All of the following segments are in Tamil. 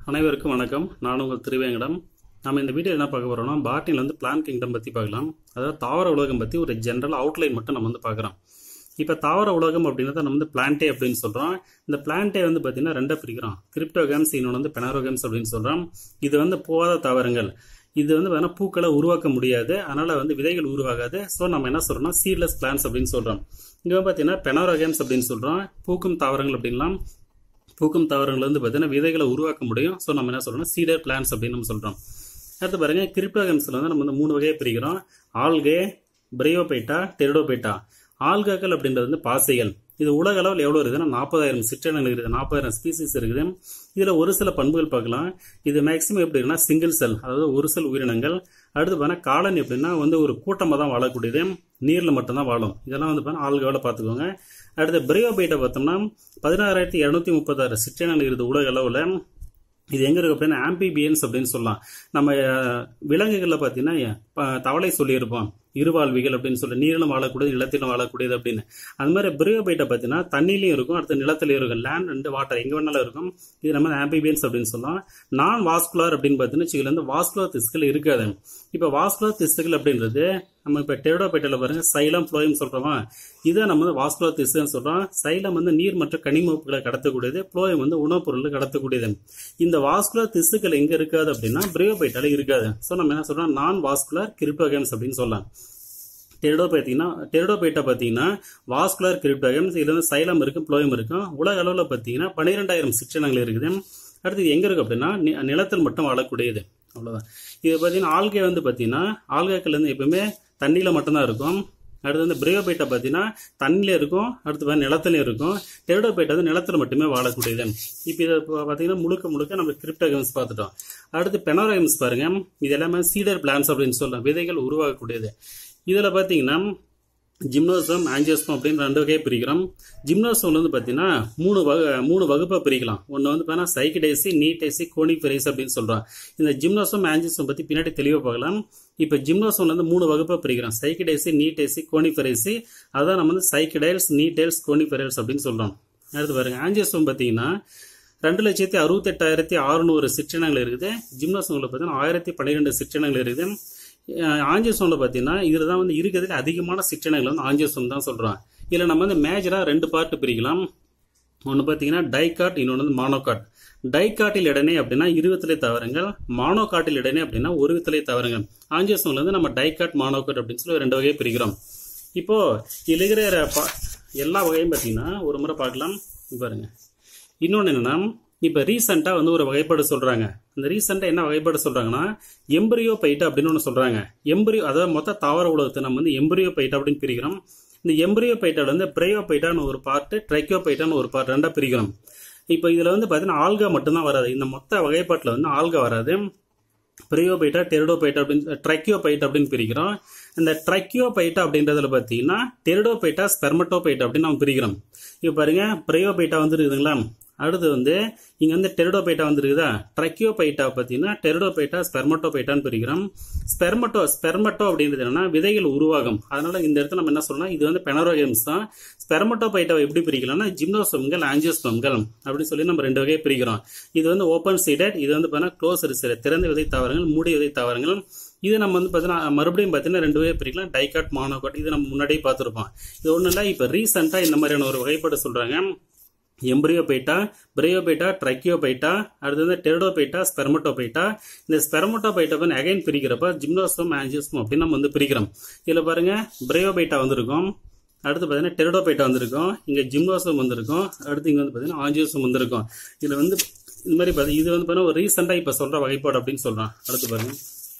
அனைவருக்கும் வணக்கம் நான் உங்கள் திருவேங்கடம் நம்ம இந்த வீடியோ என்ன பார்க்க போறோம்னா பாட்டினில் வந்து பிளான் கிங்டம் பற்றி பார்க்கலாம் அதாவது தாவர உலகம் பற்றி ஒரு ஜென்ரல் அவுட்லைன் மட்டும் நம்ம வந்து பார்க்குறோம் இப்போ தாவர உலகம் அப்படின்றத நம்ம வந்து பிளான்டே அப்படின்னு சொல்கிறோம் இந்த பிளான்டே வந்து பார்த்தீங்கன்னா ரெண்டாக பிரிக்கிறோம் கிரிப்டோகேம்ஸ் இன்னொன்று வந்து பெனாரோகேம்ஸ் அப்படின்னு சொல்கிறோம் இது வந்து போகாத தாவரங்கள் இது வந்து வேணா பூக்களை உருவாக்க முடியாது அதனால வந்து விதைகள் உருவாகாது ஸோ நம்ம என்ன சொல்றோம்னா சீட்லெஸ் பிளான்ஸ் அப்படின்னு சொல்றோம் இங்க வந்து பார்த்தீங்கன்னா பெனாரோகேம்ஸ் அப்படின்னு சொல்றோம் பூக்கும் தாவரங்கள் அப்படின்லாம் பூக்கும் தாவரங்கள் வந்து பார்த்தீங்கன்னா விதைகளை உருவாக்க முடியும் ஸோ நம்ம என்ன சொல்றோம்னா சீடர் பிளான்ஸ் அப்படின்னு நம்ம சொல்றோம் அடுத்து பாருங்க கிரிப்டோகேம்ஸ்ல வந்து நம்ம வந்து மூணு வகையை பிரிக்கிறோம் ஆல்கே பிரையோபைட்டா டெரிடோபைட்டா ஆல்காக்கள் அப்படின்றது வந்து பாசைகள் இது உலக அளவில் எவ்வளோ இருக்குதுன்னா நாற்பதாயிரம் சிற்றனங்கள் இருக்குது நாற்பதாயிரம் ஸ்பீசிஸ் இருக்குது இதில் ஒரு சில பண்புகள் பார்க்கலாம் இது மேக்ஸிமம் எப்படி இருக்குன்னா சிங்கிள் செல் அதாவது ஒரு செல் உயிரினங்கள் அடுத்து பார்த்தா காலனி எப்படின்னா வந்து ஒரு கூட்டமாக தான் வாழக்கூடியது நீரில் மட்டும்தான் வாழும் இதெல்லாம் வந்து பார்த்தா ஆல்காவில் பார்த்துக்கோங்க அடுத்து பிரையோபைட்டை பார்த்தோம்னா பதினாறாயிரத்தி இரநூத்தி முப்பத்தாறு சிற்றனங்கள் இருக்குது உலக அளவில் இது எங்க இருக்கு அப்படின்னா ஆம்பிபியன்ஸ் அப்படின்னு சொல்லலாம் நம்ம அஹ், விலங்குகள்ல பார்த்தீங்கன்னா ப- தவளை சொல்லியிருப்போம் இருவாழ்விகள் அப்படின்னு சொல்லி நீரிலும் வாழக்கூடியது நிலத்திலும் வாழக்கூடியது அப்படின்னு அது மாதிரி பிரியோபைட்டை பார்த்தீங்கன்னா தண்ணிலையும் இருக்கும் அடுத்து நிலத்திலையும் இருக்கும் லேண்ட் அண்ட் வாட்டர் எங்க வேணாலும் இருக்கும் இது நம்ம ஆம்பிபியன்ஸ் அப்படின்னு சொல்லலாம் நான் வாஸ்குலர் அப்படின்னு பார்த்தீங்கன்னா இதுல வந்து வாஸ்குலர் திசுக்கள் இருக்காது இப்போ வாஸ்குலர் திசுக்கள் அப்படின்றது நம்ம இப்போ டெரிடோபைட்டில் பாருங்க சைலம் ஃப்ளோயம் சொல்றோமா இதை நம்ம வந்து வாஸ்குலர் திசுன்னு சொல்றோம் சைலம் வந்து நீர் மற்றும் கனிமப்புகளை கடத்தக்கூடியது ஃப்ளோயம் வந்து உணவுப் பொருள் கடத்தக்கூடியது இந்த வாஸ்குலர் திசுக்கள் எங்க இருக்காது அப்படின்னா பிரியோபைட்டால இருக்காது ஸோ நம்ம என்ன சொல்றோம் நான் வாஸ்குலர் கிரிப்டோகேம்ஸ் அப்படின்னு சொல்லலாம் டெரிடோ பார்த்தீங்கன்னா டெரிடோபைட்டா பார்த்தீங்கன்னா வாஸ்குலர் கிரிப்டோகேம்ஸ் இதுல வந்து சைலம் இருக்கும் ப்ளோயம் இருக்கும் உலக அளவில் பார்த்தீங்கன்னா பன்னிரெண்டாயிரம் சிற்றனங்கள் இருக்குது அடுத்து இது எங்க இருக்கு அப்படின்னா நி- நிலத்தில் மட்டும் வாழக்கூடியது அவ்வளவுதான் இது பார்த்தீங்கன்னா ஆல்கே வந்து பார்த்தீங்கன்னா ஆல்காக்கள் வந்து எப்பவுமே தண்ணியில மட்டும்தான் இருக்கும் அடுத்து வந்து பிரியோபைட்டா பார்த்தீங்கன்னா தண்ணியில இருக்கும் அடுத்து பாத்தீங்கன்னா நிலத்துலயும் இருக்கும் டெரிடோபைட்டா வந்து நிலத்துல மட்டுமே வாழக்கூடியது இப்போ இதை பா- பார்த்தீங்கன்னா முழுக்க முழுக்க நம்ம கிரிப்டோகேம்ஸ் பார்த்துட்டோம் அடுத்து பெனோரகம்ஸ் பாருங்க இது எல்லாமே சீடர் பிளான்ஸ் அப்படின்னு சொல்லலாம் விதைகள் உருவாக்கக்கூடியது இதில் பார்த்தீங்கன்னா ஜிம்னோசம் ஆஞ்சியோஸ்பம் அப்படின்னு ரெண்டு வகையை பிரிக்கிறோம் ஜிம்னோசம்ல வந்து பார்த்தீங்கன்னா மூணு வகு மூணு வகுப்பை பிரிக்கலாம் ஒன்று வந்து பார்த்தீங்கன்னா சைக்கிடேசி நீட்டேசி கோனிஃபெரைஸ் அப்படின்னு சொல்கிறோம் இந்த ஜிம்னோசம் ஆஞ்சியோஸ்பம் பற்றி பின்னாடி தெளிவாக பார்க்கலாம் இப்போ ஜிம்னோசம்ல வந்து மூணு வகுப்பை பிரிக்கிறோம் சைக்கிடேசி நீட்டேசி கோனிஃபெரைசி அதான் நம்ம வந்து சைக்கிடைல்ஸ் நீட்டேல்ஸ் கோனிஃபெரைல்ஸ் அப்படின்னு சொல்கிறோம் அடுத்து பாருங்க ஆஞ்சியோஸ்பம் பார்த்தீங்கன்னா ரெண்டு லட்சத்தி அறுபத்தெட்டாயிரத்தி அறுநூறு சிற்றினங்கள் இருக்குது ஜிம்னோசம்ல பார்த்தீங்கன்னா ஆயிரத்தி பன்னிரெண்டு சிற்றினங்கள் இருக்குது ஆஞ்சியோசோம்ல பார்த்தீங்கன்னா இதில் தான் வந்து இருக்கிறதுல அதிகமான சிற்றனைகள் வந்து ஆஞ்சியோசோம் தான் சொல்கிறோம் இதில் நம்ம வந்து மேஜராக ரெண்டு பார்ட் பிரிக்கலாம் ஒன்று பார்த்தீங்கன்னா டைகாட் இன்னொன்று வந்து மானோகாட் டைகாட்டில் இடனே அப்படின்னா இருபத்திலே தவறுங்கள் மானோகாட்டில் இடனே அப்படின்னா ஒரு வித்திலே தவறுங்கள் ஆஞ்சியோசோம்ல வந்து நம்ம டைகாட் மானோகாட் அப்படின்னு சொல்லி ரெண்டு வகையை பிரிக்கிறோம் இப்போ இதில் இருக்கிற பா- எல்லா வகையும் பார்த்தீங்கன்னா ஒரு முறை பார்க்கலாம் இங்க பாருங்க இன்னொன்று என்னன்னா இப்போ ரீசெண்டாக வந்து ஒரு வகைப்பாடு சொல்றாங்க அந்த ரீசெண்டாக என்ன வகைப்பாடு சொல்றாங்கன்னா எம்பரியோ பைட் அப்படின்னு ஒன்று சொல்றாங்க எம்பரியோ அதாவது மொத்த தாவர உலகத்தை நம்ம வந்து எம்பரியோ பைட் அப்படின்னு பிரிக்கிறோம் இந்த எம்பரியோ பைட்டால வந்து பிரயோ பைட்டான்னு ஒரு பார்ட்டு ட்ரைக்கோ பைட்டான்னு ஒரு பார்ட் ரெண்டா பிரிக்கிறோம் இப்போ இதுல வந்து பார்த்தீங்கன்னா ஆல்கா மட்டும்தான் வராது இந்த மொத்த வகைப்பாட்டில் வந்து ஆல்கா வராது பிரியோபைட்டா டெரிடோபைட்டா அப்படின்னு ட்ரைக்கியோபைட் அப்படின்னு பிரிக்கிறோம் இந்த ட்ரைக்கியோபைட்டா அப்படின்றதுல பார்த்தீங்கன்னா டெரிடோபைட்டா ஸ்பெர்மட்டோபைட் அப்படின்னு நம்ம பிரிக்கிறோம் இப்போ பாருங்க பிரையோபைட்டா வந்து இருக்குதுங்களா அடுத்து வந்து இங்க வந்து டெரிடோபைட்டா வந்து இருக்குதா ட்ரைக்கியோபைட்டா பார்த்தீங்கன்னா டெரிடோபைட்டா ஸ்பெர்மட்டோபைட்டான்னு பிரிக்கிறோம் ஸ்பெர்மட்டோ ஸ்பெர்மட்டோ அப்படின்றது என்னன்னா விதைகள் உருவாகும் அதனால இந்த இடத்துல நம்ம என்ன சொல்லலாம் இது வந்து பெனரோகேம்ஸ் தான் ஸ்பெர்மட்டோபைட்டாவை எப்படி பிரிக்கலாம்னா ஜிம்னோசோம்கள் ஆஞ்சியோஸ்பம்கள் அப்படின்னு சொல்லி நம்ம ரெண்டு வகையை பிரிக்கிறோம் இது வந்து ஓப்பன் சீடட் இது வந்து பார்த்தீங்கன்னா க்ளோஸ் ரிசைடட் திறந்த விதை தாவரங்கள் மூடி விதை தாவரங்கள் இது நம்ம வந்து பார்த்தீங்கன்னா மறுபடியும் பார்த்தீங்கன்னா ரெண்டு வகையை பிரிக்கலாம் டைகாட் மானோகாட் இது நம்ம முன்னாடியே பார்த்துருப்போம் இது ஒன்றும் இல்லை இப்போ ரீசெண்டாக இந்த மாதிரியான ஒரு வகைப்பாடு சொல்கிறாங்க எம்பரியோபைட்டா பிரையோபைட்டா ட்ரைக்கியோபைட்டா அடுத்து வந்து டெரிடோபைட்டா ஸ்பெர்மட்டோபைட்டா இந்த ஸ்பெர்மட்டோபைட்டா வந்து அகைன் பிரிக்கிறப்ப ஜிம்னோஸ்பம் ஆஞ்சியோஸ்பம் அப்படின்னு நம்ம வந்து பிரிக்கிறோம் இதில் பாருங்க பிரையோபைட்டா வந்திருக்கும் அடுத்து பார்த்தீங்கன்னா டெரிடோபைட்டா வந்திருக்கும் இங்கே ஜிம்னோசம் வந்திருக்கும் அடுத்து இங்கே வந்து பார்த்தீங்கன்னா ஆஞ்சியோசம் வந்திருக்கும் இதில் வந்து இந்த மாதிரி பார்த்து இது வந்து பார்த்தீங்கன்னா ஒரு ரீசெண்டாக இப்போ சொல்கிற வகைப்பாடு அப்படின்னு சொல்கிறோம் அடுத்து பாருங்க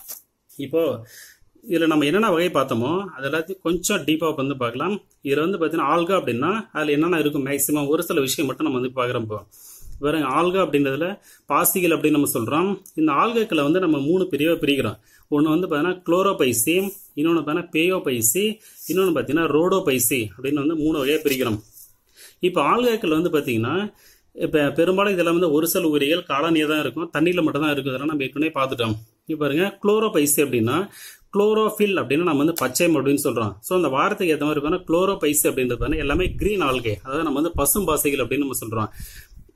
இப்போ இதில் நம்ம என்னென்ன வகை பார்த்தோமோ அது எல்லாத்தையும் கொஞ்சம் டீப்பாக வந்து பார்க்கலாம் இதில் வந்து பார்த்தீங்கன்னா ஆல்கா அப்படின்னா அதில் என்னென்ன இருக்கும் மேக்ஸிமம் ஒரு சில விஷயம் மட்டும் நம்ம வந்து பார்க்குறோம் இப்போ பாருங்க ஆல்கா அப்படின்றதுல பாசிகள் அப்படின்னு நம்ம சொல்கிறோம் இந்த ஆல்காக்களை வந்து நம்ம மூணு பிரிவாக பிரிக்கிறோம் ஒன்று வந்து பார்த்தீங்கன்னா குளோரோபைசி இன்னொன்று பார்த்தீங்கன்னா பேயோபைசி இன்னொன்று பார்த்தீங்கன்னா ரோடோபைசி அப்படின்னு வந்து மூணு வகையாக பிரிக்கிறோம் இப்போ ஆல்காக்கள் வந்து பார்த்தீங்கன்னா இப்போ பெரும்பாலும் இதெல்லாம் வந்து ஒரு செல் உயிரிகள் காலனியாக தான் இருக்கும் தண்ணியில் மட்டும் தான் இருக்கும் இதெல்லாம் நம்ம ஏற்கனவே பார்த்துட்டோம் இப்போ பாருங்க குளோரோபைசி அப்படின்னா குளோரோஃபில் அப்படின்னு நம்ம வந்து பச்சையம் அப்படின்னு சொல்றோம் ஸோ அந்த வாரத்துக்கு ஏற்ற மாதிரி பார்த்தா குளோரோபைசி அப்படின்றது வந்து எல்லாமே கிரீன் ஆல்கே அதாவது நம்ம வந்து பசும் பாசைகள் அப்படின்னு நம்ம சொல்றோம்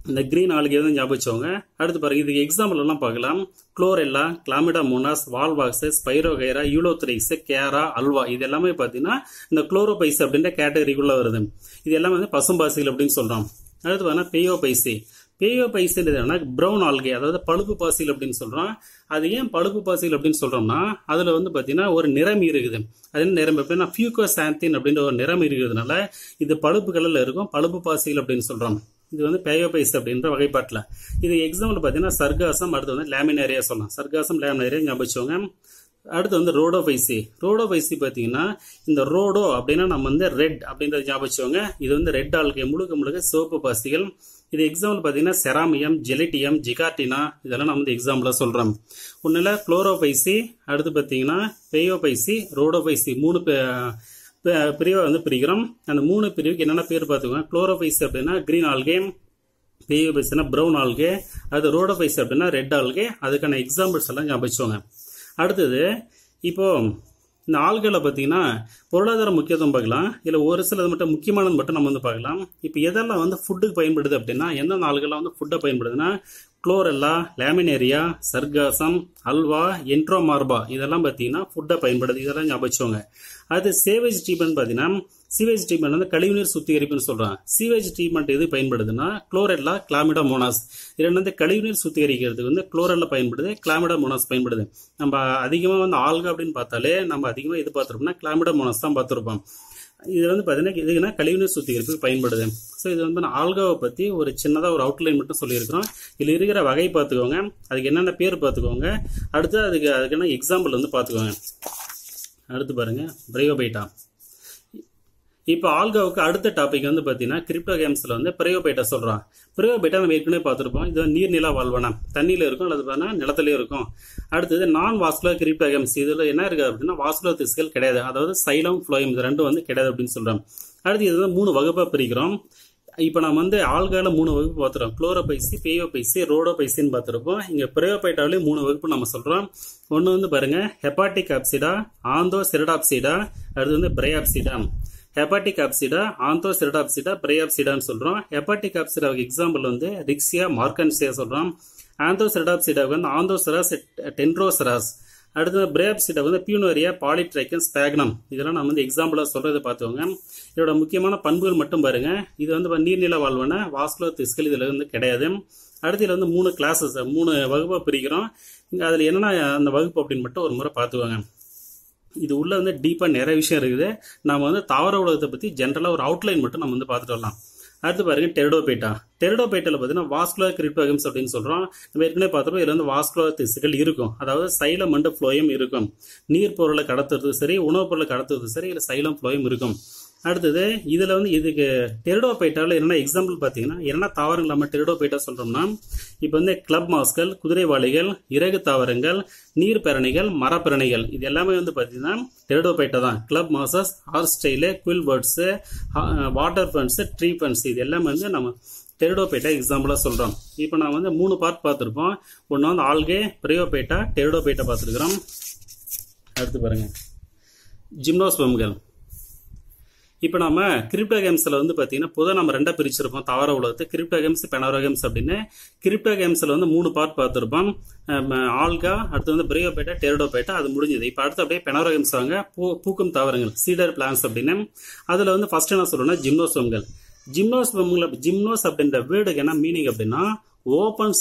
இந்த கிரீன் ஆல்கே வந்து ஞாபகம் வச்சுக்கோங்க அடுத்து பாருங்க இதுக்கு எக்ஸாம்பிள் எல்லாம் பார்க்கலாம் Chlorella Chlamydomonas Volvox Spirogyra Ulothrix Chara Ulva இது எல்லாமே பார்த்தீங்கன்னா இந்த குளோரோபைஸ் அப்படின்ற கேட்டகரிக்குள்ள வருது இது எல்லாமே வந்து பசும்பாசிகள் அப்படின்னு சொல்றோம் அடுத்து பார்த்தீங்கன்னா பேயோ பைசி பேயோ பைசின்றது என்னன்னா ப்ரௌன் ஆல்கே அதாவது பழுப்பு பாசிகள் அப்படின்னு சொல்றோம் அது ஏன் பழுப்பு பாசிகள் அப்படின்னு சொல்றோம்னா அதுல வந்து பாத்தீங்கன்னா ஒரு நிறம் இருக்குது அது என்ன நிறம் எப்படின்னா ஃபியூகோ சாந்தின் அப்படின்ற ஒரு நிறம் இருக்கிறதுனால இது பழுப்பு கலர்ல இருக்கும் பழுப்பு பாசிகள் அப்படின்னு சொல்றோம் இது வந்து பேயோபைஸ் அப்படின்ற வகைப்பாட்டில் இது எக்ஸாம்பிள் பார்த்தீங்கன்னா சர்காசம் அடுத்து வந்து லேமினேரியா சொல்லலாம் சர்காசம் லேமினேரியா ஞாபகம் வச்சுக்கோங்க அடுத்து வந்து ரோடோபைசி ரோடோபைசி பார்த்தீங்கன்னா இந்த ரோடோ அப்படின்னா நம்ம வந்து ரெட் அப்படின்றத ஞாபகம் வச்சுக்கோங்க இது வந்து ரெட் ஆல்கே முழுக்க முழுக்க சிவப்பு பாசிகள் இது எக்ஸாம்பிள் பார்த்தீங்கன்னா செராமியம் ஜெலிட்டியம் ஜிகாட்டினா இதெல்லாம் நம்ம வந்து எக்ஸாம்பிளாக சொல்கிறோம் ஒன்றில் குளோரோபைசி அடுத்து பார்த்தீங்கன்னா பேயோபைசி ரோடோபைசி மூணு பிரிவை வந்து பிரிக்கிறோம் அந்த மூணு பிரிவுக்கு என்னென்ன பேர் பார்த்துக்கோங்க குளோரோபைஸ் அப்படின்னா கிரீன் ஆல்கே பேயோபைஸ்னா ப்ரௌன் ஆல்கே அது ரோடோபைஸ் அப்படின்னா ரெட் ஆல்கே அதுக்கான எக்ஸாம்பிள்ஸ் எல்லாம் ஞாபகம் வச்சுக்கோங்க அடுத்தது இப்போ இந்த ஆள்களை பார்த்தீங்கன்னா பொருளாதார முக்கியத்துவம் பார்க்கலாம் இல்லை ஒரு சிலது மட்டும் முக்கியமானது மட்டும் நம்ம வந்து பார்க்கலாம் இப்போ எதெல்லாம் வந்து ஃபுட்டுக்கு பயன்படுது அப்படின்னா எந்தெந்த ஆள்கள்லாம் வந்து ஃபுட்டை பயன்படுதுன்னா Chlorella Laminaria Sargassum Ulva Enteromorpha இதெல்லாம் பார்த்தீங்கன்னா ஃபுட்டை பயன்படுது இதெல்லாம் ஞாபகம் வச்சுக்கோங்க அது சேவேஜ் ட்ரீட்மெண்ட் பார்த்தீங்கன்னா சீவேஜ் ட்ரீட்மெண்ட் வந்து கழிவுநீர் சுத்திகரிப்புன்னு சொல்றாங்க சீவேஜ் ட்ரீட்மெண்ட் எது பயன்படுதுன்னா குளோரெல்லா கிளாமிடா மோனாஸ் இதுல வந்து கழிவுநீர் சுத்திகரிக்கிறதுக்கு வந்து குளோரெல்லா பயன்படுது கிளாமிடா மோனாஸ் பயன்படுது நம்ம அதிகமாக வந்து ஆல்கா அப்படின்னு பார்த்தாலே நம்ம அதிகமாக இது பார்த்துருப்போம்னா கிளாமிடா மோனாஸ் தான் பார்த்துருப்போம் இது வந்து பார்த்தீங்கன்னா இதுக்குன்னா கழிவுநீர் சுத்திகரிப்புக்கு பயன்படுது ஸோ இது வந்து நான் ஆல்காவை பற்றி ஒரு சின்னதாக ஒரு அவுட்லைன் மட்டும் சொல்லியிருக்கிறோம் இதில் இருக்கிற வகை பார்த்துக்கோங்க அதுக்கு என்னென்ன பேர் பார்த்துக்கோங்க அடுத்து அதுக்கு அதுக்கு என்ன எக்ஸாம்பிள் வந்து பார்த்துக்கோங்க அடுத்து பாருங்க பிரையோபைட்டா இப்போ ஆல்காவுக்கு அடுத்த டாபிக் வந்து பார்த்தீங்கன்னா கிரிப்டோ கேம்ஸில் வந்து பிரையோபைட்டா சொல்கிறான் பிரையோபைட்டா நம்ம ஏற்கனவே பார்த்துருப்போம் இது நீர்நிலா வாழ்வனம் தண்ணியில் இருக்கும் அல்லது பார்த்தா நிலத்துலேயும் இருக்கும் அடுத்தது நான் வாஸ்குலர் கிரிப்டோ கேம்ஸ் இதில் என்ன இருக்குது அப்படின்னா வாஸ்குலர் திசுகள் கிடையாது அதாவது சைலம் ஃப்ளோயம் இது ரெண்டும் வந்து கிடையாது அப்படின்னு சொல்கிறோம் அடுத்து இது வந்து மூணு வகுப்பாக பிரிக்கிறோம் இப்போ நம்ம வந்து ஆள்கால மூணு வகுப்பு பார்த்துறோம் குளோரோபைசி பேயோபைசி ரோடோபைசின்னு பார்த்துருப்போம் இங்கே பிரையோபைட்டாலே மூணு வகுப்பு நம்ம சொல்கிறோம் ஒன்று வந்து பாருங்க ஹெப்பாட்டிக் ஆப்சிடா ஆந்தோ செரடாப்சிடா அடுத்து வந்து பிரையாப்சிடா ஹெப்பாட்டிக் ஆப்சிடா ஆந்தோ செரடாப்சிடா பிரையாப்சிடான்னு சொல்கிறோம் ஹெப்பாட்டிக் ஆப்சிடாவுக்கு எக்ஸாம்பிள் வந்து ரிக்ஸியா மார்கன்சியா சொல்கிறோம் ஆந்தோ செரடாப்சிடாவுக்கு வந்து ஆந்தோசெராஸ் டென்ட்ரோசெராஸ் அடுத்தது பிரேப்சிட வந்து பியூனோரியா பாலிட்ரைக்கன் ஸ்பேக்னம் இதெல்லாம் நம்ம வந்து எக்ஸாம்பிளாக சொல்றதை பார்த்துக்கோங்க இதோட முக்கியமான பண்புகள் மட்டும் பாருங்க இது வந்து நீர்நில வாழ்வன வாஸ்குலர் திஸ்கள் இதில் வந்து கிடையாது அடுத்து இதில் வந்து மூணு கிளாஸஸ் மூணு வகுப்பாக பிரிக்கிறோம் இங்கே அதில் என்னென்ன அந்த வகுப்பு அப்படின்னு மட்டும் ஒரு முறை பார்த்துக்கோங்க இது உள்ள வந்து டீப்பாக நிறைய விஷயம் இருக்குது நம்ம வந்து தாவர உலகத்தை பற்றி ஜென்ரலாக ஒரு அவுட்லைன் மட்டும் நம்ம வந்து பார்த்துட்டு வரலாம் அடுத்து பாருங்க டெரிடோபேட்டா டெரிடோபேட்டில் பார்த்தீங்கன்னா வாஸ்குலர் கிரிப்டோகம்ஸ் அப்படின்னு சொல்கிறோம் நம்ம ஏற்கனவே பார்த்தப்போ இதில் வந்து வாஸ்குலர் திசுகள் இருக்கும் அதாவது சைலம் அண்ட் ஃப்ளோயம் இருக்கும் நீர் பொருளை கடத்துறது சரி உணவுப் பொருளை கடத்துறது சரி இல்லை சைலம் ஃப்ளோயம் இருக்கும் அடுத்தது இதில் வந்து இதுக்கு டெரிடோபைட்டாவில் என்னென்ன எக்ஸாம்பிள் பார்த்தீங்கன்னா என்னென்ன தாவரங்கள் நம்ம டெரிடோபைட்டா சொல்கிறோம்னா இப்போ வந்து கிளப் மாஸ்கள் குதிரைவாளிகள் இறகு தாவரங்கள் நீர் பெரணிகள் மரப்பெரணிகள் இது எல்லாமே வந்து பார்த்தீங்கன்னா டெரிடோபைட்டா தான் club mosses horsetail quill birds water ferns tree ferns இது எல்லாமே வந்து நம்ம டெரிடோபேட்டா எக்ஸாம்பிளாக சொல்கிறோம் இப்போ நான் வந்து மூணு பார்ட் பார்த்துருப்போம் ஒன்று வந்து ஆல்கே பிரையோபேட்டா டெரிடோபேட்டா பார்த்துருக்குறோம் அடுத்து பாருங்கள் ஜிம்னோஸ்வம்கள் இப்போ நம்ம கிரிப்டோ கேம்ஸில் வந்து பார்த்தீங்கன்னா பொதுவாக நம்ம ரெண்டாக பிரிச்சிருப்போம் தாவர உலகத்தை கிரிப்டோ கேம்ஸ் பெனரோ கேம்ஸ் அப்படின்னு கிரிப்டோ கேம்ஸில் வந்து மூணு பார்ட் பார்த்துருப்போம் ஆல்கா அடுத்து வந்து பிரையோபேட்டா டெரிடோபேட்டா அது முடிஞ்சது இப்போ அடுத்து அப்படியே பெனரோ கேம்ஸ் வாங்க பூ பூக்கும் தாவரங்கள் சீடர் பிளான்ஸ் அப்படின்னு அதில் வந்து ஃபர்ஸ்ட் என்ன சொல்லணும்னா ஜிம்னோஸ்வம்கள் ஜிம்னோஸ்வம்கள் ஜிம்னோஸ் அப்படின்ற வேர்டுக்கு என்ன மீனிங் அப்படின்னா ஓப்பன்ஸ்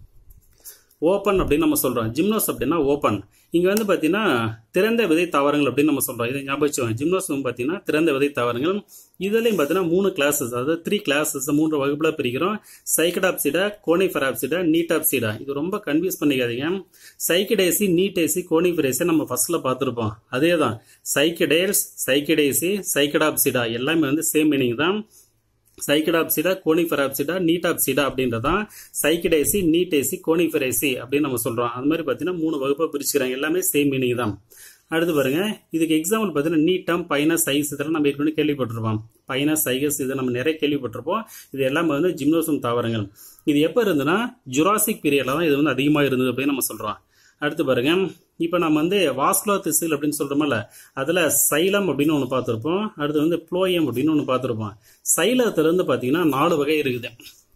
ஓப்பன் அப்படின்னு நம்ம சொல்றோம் ஜிம்னோஸ் அப்படின்னா ஓப்பன் இங்க வந்து பாத்தீங்கன்னா திறந்த விதை தாவரங்கள் அப்படின்னு நம்ம சொல்றோம் இதை ஞாபகம் வச்சுக்கோங்க ஜிம்னோஸ் பாத்தீங்கன்னா திறந்த விதை தாவரங்கள் இதுலயும் பாத்தீங்கன்னா மூணு கிளாஸஸ் அதாவது த்ரீ கிளாஸஸ் மூன்று வகுப்புல பிரிக்கிறோம் சைக்கடாப்சிடா கோனிஃபெராப்சிடா நீட்டாப்சிடா இது ரொம்ப கன்ஃபியூஸ் பண்ணிக்காதீங்க சைக்கடேசி நீட்டேசி கோனிஃபெரேசி நம்ம ஃபர்ஸ்ட்ல பார்த்துருப்போம் அதே தான் சைக்கடேல்ஸ் சைக்கடேசி சைக்கடாப்சிடா எல்லாமே வந்து சேம் மீனிங் தான் சைக்கடாப்சிடா கோனிஃபெராப்சிடா நீட்டாப்சிடா அப்படின்றதான் சைக்கடேசி நீட்டேசி கோனிஃபெரேசி அப்படின்னு நம்ம சொல்றோம் அது மாதிரி பார்த்தீங்கன்னா மூணு வகுப்பை பிரிச்சுக்கிறாங்க எல்லாமே சேம் மீனிங் தான் அடுத்து பாருங்க இதுக்கு எக்ஸாம்பிள் பார்த்தீங்கன்னா நீட்டம் பைனஸ் சைஸ் இதெல்லாம் நம்ம ஏற்கனவே கேள்விப்பட்டிருப்போம் பைனஸ் சைகஸ் இது நம்ம நிறைய கேள்விப்பட்டிருப்போம் இது எல்லாமே வந்து ஜிம்னோசம் தாவரங்கள் இது எப்போ இருந்துன்னா ஜுராசிக் பீரியட்ல தான் இது வந்து அதிகமாக இருந்தது அப்படின்னு நம்ம சொல்றோம் அடுத்து பாருங்க இப்போ நம்ம வந்து வாஸ்குலர் திசுகள் அப்படின்னு சொல்றோம்ல அதில் சைலம் அப்படின்னு ஒன்று பார்த்துருப்போம் அடுத்து வந்து ப்ளோயம் அப்படின்னு ஒன்று பார்த்துருப்போம் சைலத்துல இருந்து பார்த்தீங்கன்னா நாலு வகை இருக்குது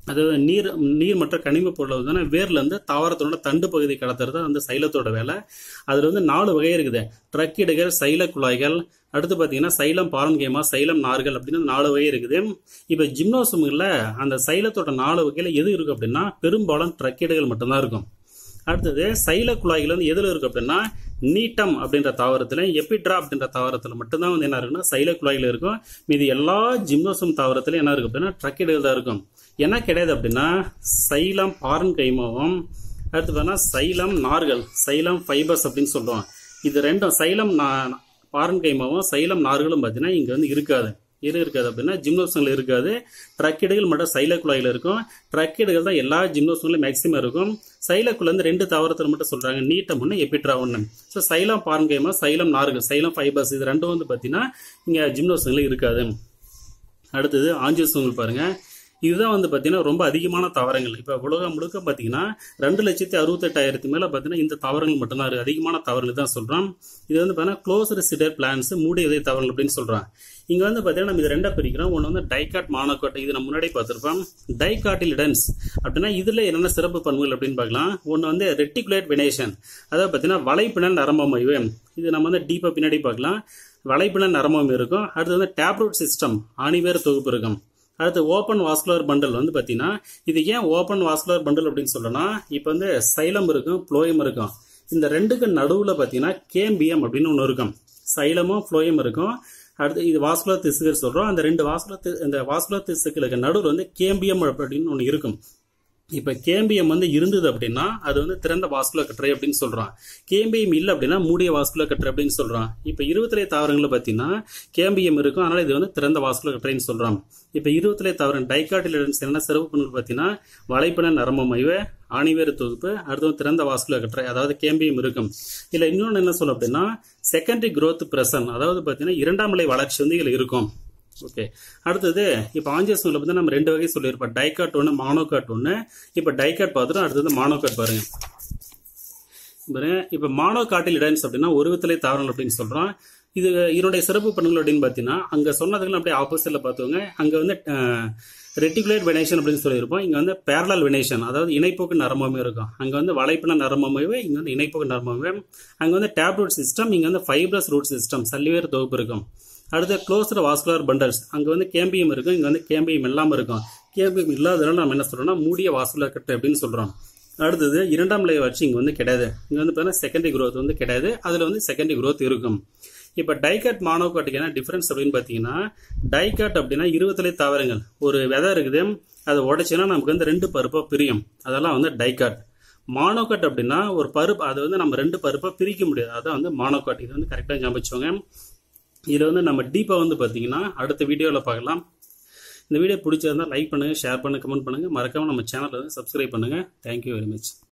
அதாவது நீர் நீர் மற்றும் கனிம பொருளை வந்து வேர்ல இருந்து தாவரத்தோட தண்டு பகுதி கடத்துறது அந்த சைலத்தோட வேலை அதுல வந்து நாலு வகை இருக்குது ட்ரக்கிடுகள் சைல குழாய்கள் அடுத்து பார்த்தீங்கன்னா சைலம் பாரன்கேமா சைலம் நார்கள் அப்படின்னு நாலு வகை இருக்குது இப்போ ஜிம்னோசமில் அந்த சைலத்தோட நாலு வகையில் எது இருக்கு அப்படின்னா பெரும்பாலும் ட்ரக்கிடுகள் மட்டும்தான் இருக்கும் அடுத்தது சைல குழாய்கள் வந்து எதில் இருக்கு அப்படின்னா நீட்டம் அப்படின்ற தாவரத்தில் எப்பிட்ரா அப்படின்ற தாவரத்தில் மட்டும்தான் வந்து என்ன இருக்குன்னா சைல குழாய்கள் இருக்கும் மீது எல்லா ஜிம்னோசம் தாவரத்திலும் என்ன இருக்கு அப்படின்னா ட்ரக்கிடுகள் தான் இருக்கும் என்ன கிடையாது அப்படின்னா சைலம் பாரன் கைமாவும் அடுத்து பார்த்தீங்கன்னா சைலம் நார்கள் சைலம் ஃபைபர்ஸ் அப்படின்னு சொல்றோம் இது ரெண்டும் சைலம் பாரன் கைமாவும் சைலம் நார்களும் பார்த்தீங்கன்னா இங்கே வந்து இருக்காது எது இருக்காது அப்படின்னா ஜிம்னோசனில் இருக்காது ட்ரக்கிடுகள் மட்டும் சைல குழாயில் இருக்கும் ட்ரக்கிடுகள் தான் எல்லா ஜிம்னோசன்லையும் மேக்ஸிமம் இருக்கும் சைலக்குள்ள இருந்து ரெண்டு தாவரத்தில் மட்டும் சொல்றாங்க நீட்டம் ஒன்று எப்பிட்ரா ஒன்று ஸோ சைலம் பாருங்கேமா சைலம் நார்கள் சைலம் ஃபைபர்ஸ் இது ரெண்டும் வந்து பார்த்தீங்கன்னா இங்கே ஜிம்னோசனில் இருக்காது அடுத்தது ஆஞ்சியோசோங்கள் பாருங்க இதுதான் வந்து பார்த்தீங்கன்னா ரொம்ப அதிகமான தாவரங்கள் இப்போ உலகம் முழுக்க பார்த்தீங்கன்னா ரெண்டு லட்சத்தி அறுபத்தெட்டாயிரத்து மேலே பார்த்தீங்கன்னா இந்த தாவரங்கள் மட்டும்தான் இருக்குது அதிகமான தாவரங்கள் தான் சொல்கிறோம் இது வந்து பார்த்தீங்கன்னா க்ளோசர் சிடர் பிளான்ஸ் மூடி இதய தாவரங்கள் அப்படின்னு சொல்கிறோம் இங்கே வந்து பார்த்தீங்கன்னா நம்ம இது ரெண்டா பிரிக்கிறோம் ஒன்று வந்து டைகாட் மானோகாட் இது நம்ம முன்னாடி பார்த்துருப்போம் டைகாட்டிலிடன்ஸ் அப்படின்னா இதில் என்னென்ன சிறப்பு பண்புகள் அப்படின்னு பார்க்கலாம் ஒன்று வந்து ரெட்டிகுலேட் வினேஷன் அதாவது பார்த்தீங்கன்னா வலைப்பிணல் நரம்பமைவு இது நம்ம வந்து டீப்பாக பின்னாடி பார்க்கலாம் வலைப்பிணல் நரம்பம் இருக்கும் அடுத்து வந்து டேப்ரூட் சிஸ்டம் ஆணிவேர் தொகுப்பு இருக்கும் அடுத்து ஓப்பன் வாஸ்குலர் பண்டல் வந்து பார்த்தீங்கன்னா இது ஏன் ஓப்பன் வாஸ்குலர் பண்டல் அப்படின்னு சொல்லலாம் இப்போ வந்து சைலம் இருக்கும் ப்ளோயம் இருக்கும் இந்த ரெண்டுக்கு நடுவில் பார்த்தீங்கன்னா கேம்பியம் அப்படின்னு ஒன்று இருக்கும் சைலமும் ஃப்ளோயம் இருக்கும் அடுத்து இது வாஸ்குலர் திசுகள் சொல்கிறோம் அந்த ரெண்டு வாஸ்குலர் இந்த வாஸ்குலர் திசுக்களுக்கு நடுவில் வந்து கேம்பியம் அப்படின்னு ஒன்று இருக்கும் இப்போ கேம்பியம் வந்து இருந்தது அப்படின்னா அது வந்து திறந்த வாஸ்குலர் கட்டுரை அப்படின்னு சொல்றான் கேம்பியம் இல்லை அப்படின்னா மூடிய வாஸ்குலர் கட்டுரை அப்படின்னு சொல்றான் இப்போ இருபத்திலே தாவரங்களில் பார்த்தீங்கன்னா கேம்பியம் இருக்கும் அதனால இது வந்து திறந்த வாஸ்குலர் கட்டுரைன்னு சொல்றான் இப்போ இருபத்திலே தாவரம் டைகாட்டிலிடன்ஸ் என்ன சிறப்பு பண்பு பார்த்தீங்கன்னா வலைப்பின நரம்பமைவு ஆணிவேறு தொகுப்பு அடுத்து வந்து திறந்த வாஸ்குலர் கட்டுரை அதாவது கேம்பியம் இருக்கும் இல்லை இன்னொன்று என்ன சொல்ல அப்படின்னா செகண்டரி growth பிரசன் அதாவது பார்த்தீங்கன்னா இரண்டாம் நிலை வளர்ச்சி வந்து இதில் இருக்கும் ஓகே அடுத்தது இப்போ ஆஞ்சியோஸ்மில் வந்து நம்ம ரெண்டு வகை சொல்லியிருப்போம் டைகாட் ஒன்று மானோகாட் ஒன்று இப்போ டைகாட் பார்த்துட்டோம் அடுத்தது மானோகாட் பாருங்க பாருங்க இப்போ மானோகாட்டில் இடன்ஸ் அப்படின்னா ஒருவத்திலே தாவரங்கள் அப்படின்னு சொல்கிறோம் இது இதனுடைய சிறப்பு பண்புகள் அப்படின்னு பார்த்தீங்கன்னா அங்கே சொன்னதுக்கு அப்படியே ஆப்போசிட்டில் பார்த்தவங்க அங்கே வந்து ரெட்டிகுலேட் வெனேஷன் அப்படின்னு சொல்லியிருப்போம் இங்கே வந்து பேரலல் வெனேஷன் அதாவது இணைப்போக்கு நரம்பமே இருக்கும் அங்கே வந்து வலைப்பின நரம்பமைவு இங்கே வந்து இணைப்போக்கு நரம்பமைவு அங்கே வந்து டேப் ரூட் சிஸ்டம் இங்கே வந்து ஃபைப்ரஸ் ரூட் சிஸ்டம் சல்லிவேர் தொகுப்பு இருக்கும் அடுத்து க்ளோஸ்டு வாஸ்குலர் பண்டல்ஸ் அங்கே வந்து கேம்பியம் இருக்கும் இங்கே வந்து கேம்பியம் இல்லாமல் இருக்கும் கேம்பியம் இல்லாதனால நம்ம என்ன சொல்றோம்னா மூடிய வாஸ்குலர் கட்டு அப்படின்னு சொல்கிறோம் அடுத்தது இரண்டாம் நிலை வளர்ச்சி இங்கே வந்து கிடையாது இங்கே வந்து பார்த்தீங்கன்னா செகண்டரி growth வந்து கிடையாது அதில் வந்து செகண்டரி growth இருக்கும் இப்போ டைகாட் மானோகாட்டுக்கு என்ன டிஃபரன்ஸ் அப்படின்னு பார்த்தீங்கன்னா டைகாட் அப்படின்னா இருபத்திலே தாவரங்கள் ஒரு விதை இருக்குது அதை உடைச்சின்னா நமக்கு வந்து ரெண்டு பருப்பாக பிரியும் அதெல்லாம் வந்து டைகாட் மானோகாட் அப்படின்னா ஒரு பருப்பு அதை வந்து நம்ம ரெண்டு பருப்பாக பிரிக்க முடியாது அதான் வந்து மானோகாட் இது வந்து கரெக்டாக ஞாபகிச்சோங்க இதில் வந்து நம்ம டீப்பாக வந்து பார்த்தீங்கன்னா அடுத்த வீடியோவில் பார்க்கலாம் இந்த வீடியோ பிடிச்சிருந்தா லைக் பண்ணுங்கள் ஷேர் பண்ணுங்கள் கமெண்ட் பண்ணுங்கள் மறக்காமல் நம்ம சேனலை வந்து சப்ஸ்கிரைப் பண்ணுங்கள் தேங்க்யூ வெரி மச்